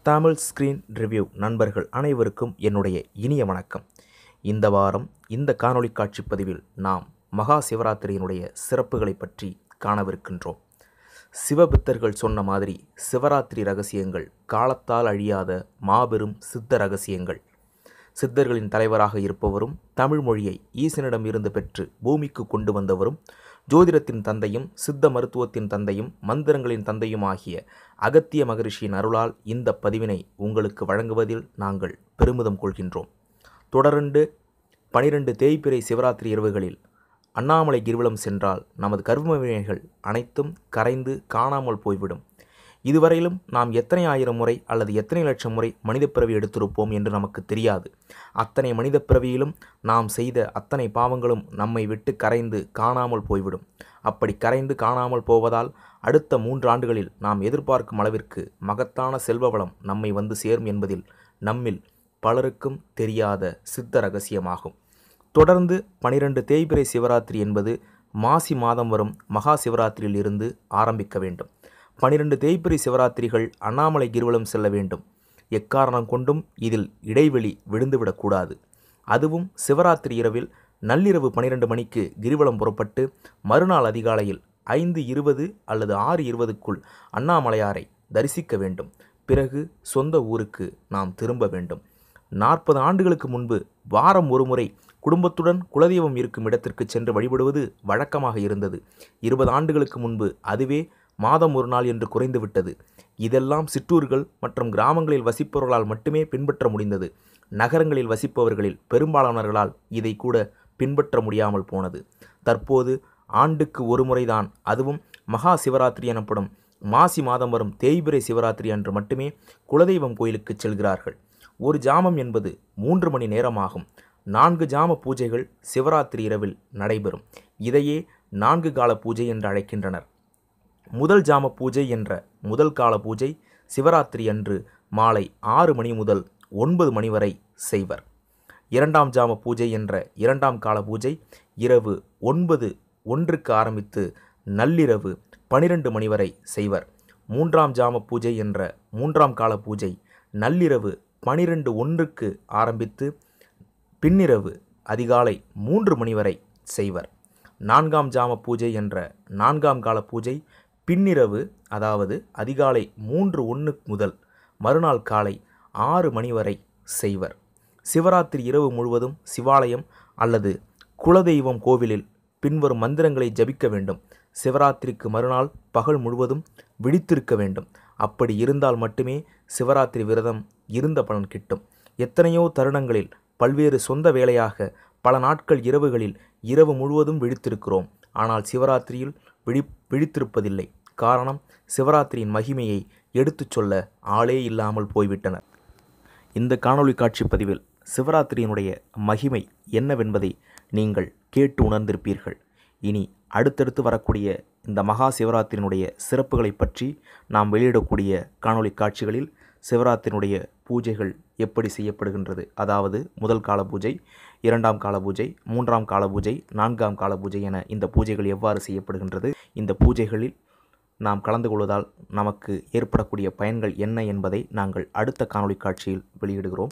Tamil screen review நண்பர்கள் அனைவருக்கும் என்னுடைய இனிய வணக்கம் இந்த வாரம் இந்த காணொளி காட்சி பதிவில் நாம் மகா சிவராத்திரியினுடைய சிறப்புகளை பற்றி காணவிருக்கின்றோம் சிவபித்தர்கள் சொன்ன மாதிரி சிவராத்திரி ரகசியங்கள் காலத்தால் அழியாத மாபெரும் சித்த ரகசியங்கள் சித்தர்களின் தலைவராக இருப்பவரும் தமிழ் மொழியை ஈசனிடம் இருந்து பெற்று பூமிக்கு கொண்டு வந்தவரும் ஜோதிடத்தின் தந்தையும் சித்த மருத்துவத்தின் தந்தையும் மந்திரங்களின் தந்தையும் ஆகிய அகத்திய மகரிஷியின் அருளால் இந்த பதிவினை உங்களுக்கு வழங்குவதில் நாங்கள் பெருமிதம் கொள்கின்றோம் தொடர்ந்து பனிரெண்டு தேய்பிறை சிவராத்திரி இரவுகளில் அண்ணாமலை கிரிவலம் சென்றால் நமது கர்ம வினைகள் அனைத்தும் கரைந்து காணாமல் போய்விடும் இதுவரையிலும் நாம் எத்தனை ஆயிரம் முறை அல்லது எத்தனை லட்சம் முறை மனித பிறவி எடுத்திருப்போம் என்று நமக்கு தெரியாது அத்தனை மனித பிறவியிலும் நாம் செய்த அத்தனை பாவங்களும் நம்மை விட்டு கரைந்து காணாமல் போய்விடும் அப்படி கரைந்து காணாமல் போவதால் அடுத்த மூன்று ஆண்டுகளில் நாம் எதிர்பார்க்கும் அளவிற்கு மகத்தான செல்வ வளம் நம்மை வந்து சேரும் என்பதில் நம்மில் பலருக்கும் தெரியாத சித்த ரகசியமாகும் தொடர்ந்து பனிரெண்டு தேய்பிறை சிவராத்திரி என்பது மாசி மாதம் வரும் மகா சிவராத்திரியில் இருந்து ஆரம்பிக்க வேண்டும் பனிரெண்டு தேய்பிறை சிவராத்திரிகள் அண்ணாமலை கிரிவலம் செல்ல வேண்டும் எக்காரணம் கொண்டும் இதில் இடைவெளி விழுந்துவிடக்கூடாது அதுவும் சிவராத்திரி இரவில் நள்ளிரவு பனிரெண்டு மணிக்கு கிரிவலம் புறப்பட்டு மறுநாள் அதிகாலையில் ஐந்து இருபது அல்லது ஆறு இருபதுக்குள் அண்ணாமலையாரை தரிசிக்க வேண்டும் பிறகு சொந்த ஊருக்கு நாம் திரும்ப வேண்டும் நாற்பது ஆண்டுகளுக்கு முன்பு வாரம் ஒருமுறை குடும்பத்துடன் குலதெய்வம் இருக்கும் இடத்திற்கு சென்று வழிபடுவது வழக்கமாக இருந்தது இருபது ஆண்டுகளுக்கு முன்பு அதுவே மாதம் ஒரு நாள் என்று குறைந்துவிட்டது இதெல்லாம் சிற்றூர்கள் மற்றும் கிராமங்களில் வசிப்பவர்களால் மட்டுமே பின்பற்ற முடிந்தது நகரங்களில் வசிப்பவர்களில் பெரும்பாலானவர்களால் இதை கூட பின்பற்ற முடியாமல் போனது தற்போது ஆண்டுக்கு ஒரு முறைதான் அதுவும் மகா சிவராத்திரி எனப்படும் மாசி மாதம் வரும் தேய்பிரை சிவராத்திரி அன்று மட்டுமே குலதெய்வம் கோயிலுக்கு செல்கிறார்கள் ஒரு ஜாமம் என்பது மூன்று மணி நேரமாகும் நான்கு ஜாம பூஜைகள் சிவராத்திரி இரவில் நடைபெறும் இதையே நான்கு கால பூஜை என்று அழைக்கின்றனர் முதல் ஜாம பூஜை என்ற முதல் கால பூஜை சிவராத்திரி அன்று மாலை ஆறு மணி முதல் ஒன்பது மணி வரை செய்வர் இரண்டாம் ஜாம பூஜை என்ற இரண்டாம் கால பூஜை இரவு ஒன்பது ஒன்றுக்கு ஆரம்பித்து நள்ளிரவு பனிரெண்டு மணி வரை செய்வர் மூன்றாம் ஜாம பூஜை என்ற மூன்றாம் கால பூஜை நள்ளிரவு பனிரெண்டு ஒன்றுக்கு ஆரம்பித்து பின்னிரவு அதிகாலை மூன்று மணி வரை செய்வர் நான்காம் ஜாம பூஜை என்ற நான்காம் கால பூஜை பின்னிரவு அதாவது அதிகாலை மூன்று ஒன்று முதல் மறுநாள் காலை ஆறு மணி வரை செய்வர் சிவராத்திரி இரவு முழுவதும் சிவாலயம் அல்லது குலதெய்வம் கோவிலில் பின்வரும் மந்திரங்களை ஜபிக்க வேண்டும் சிவராத்திரிக்கு மறுநாள் பகல் முழுவதும் விழித்திருக்க வேண்டும் அப்படி இருந்தால் மட்டுமே சிவராத்திரி விரதம் இருந்த பலன் கிட்டும் எத்தனையோ தருணங்களில் பல்வேறு சொந்த வேலையாக பல நாட்கள் இரவுகளில் இரவு முழுவதும் விழித்திருக்கிறோம் ஆனால் சிவராத்திரியில் விழி விழித்திருப்பதில்லை காரணம் சிவராத்திரியின் மகிமையை எடுத்துச் சொல்ல ஆளே இல்லாமல் போய்விட்டனர் இந்த காணொளி காட்சி பதிவில் சிவராத்திரியினுடைய மகிமை என்னவென்பதை நீங்கள் கேட்டு உணர்ந்திருப்பீர்கள் இனி அடுத்தடுத்து வரக்கூடிய இந்த மகா சிவராத்திரியினுடைய சிறப்புகளை பற்றி நாம் வெளியிடக்கூடிய காணொளி காட்சிகளில் சிவராத்திரியினுடைய பூஜைகள் எப்படி செய்யப்படுகின்றது அதாவது முதல் கால பூஜை இரண்டாம் கால பூஜை மூன்றாம் கால பூஜை நான்காம் கால பூஜை என இந்த பூஜைகள் எவ்வாறு செய்யப்படுகின்றது இந்த பூஜைகளில் நாம் கலந்து கொள்வதால் நமக்கு ஏற்படக்கூடிய பயன்கள் என்ன என்பதை நாங்கள் அடுத்த காணொளி காட்சியில் வெளியிடுகிறோம்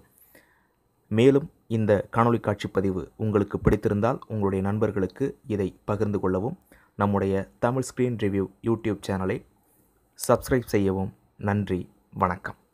மேலும் இந்த காணொளி காட்சி பதிவு உங்களுக்கு பிடித்திருந்தால் உங்களுடைய நண்பர்களுக்கு இதை பகிர்ந்து கொள்ளவும் நம்முடைய தமிழ் ஸ்க்ரீன் ரிவ்யூ யூடியூப் சேனலை சப்ஸ்கிரைப் செய்யவும் நன்றி வணக்கம்